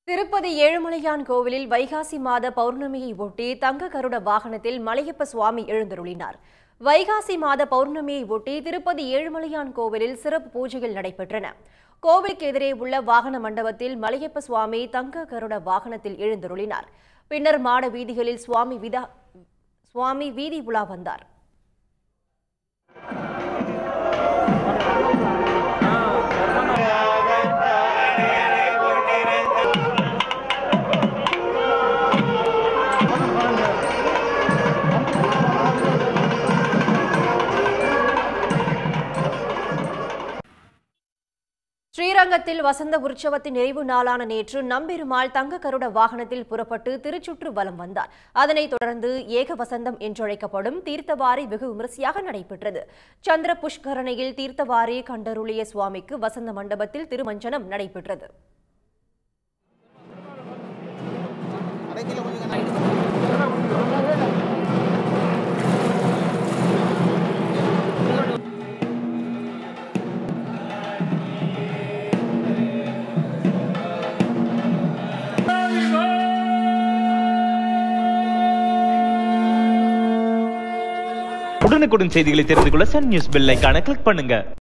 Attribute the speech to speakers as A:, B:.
A: திருப்பதி ஏழுமலையான் கோவிலில் வைகாசி மாத பௌர்ணமியை ஒட்டி தங்க கருட வாகனத்தில் மலையப்ப சுவாமி எழுந்தருளினார் வைகாசி மாத பௌர்ணமியை ஒட்டி திருப்பதி ஏழுமலையான் கோவிலில் சிறப்பு பூஜைகள் நடைபெற்றன கோவிலுக்கு எதிரே உள்ள வாகன மண்டபத்தில் மலையப்ப சுவாமி தங்க கருட வாகனத்தில் எழுந்தருளினார் பின்னர் மாட வீதிகளில் சுவாமி விதா சுவாமி வீதி உலா வந்தார் ஸ்ரீரங்கத்தில் வசந்த உற்சவத்தின் நிறைவு நாளான நேற்று நம்பெருமாள் தங்க கருட வாகனத்தில் புறப்பட்டு திருச்சுற்று வலம் வந்தார் அதனைத் தொடர்ந்து ஏக வசந்தம் என்றழைக்கப்படும் தீர்த்தவாரி வெகு விமரிசையாக நடைபெற்றது சந்திர புஷ்கரணையில் தீர்த்தவாரி கண்டருளிய சுவாமிக்கு வசந்த மண்டபத்தில் திருமஞ்சனம் நடைபெற்றது
B: உடனுக்குடன் செய்திகளை தெரிந்து கொள்ள சன் நியூஸ் பெல் ஐகானை கிளிக் பண்ணுங்க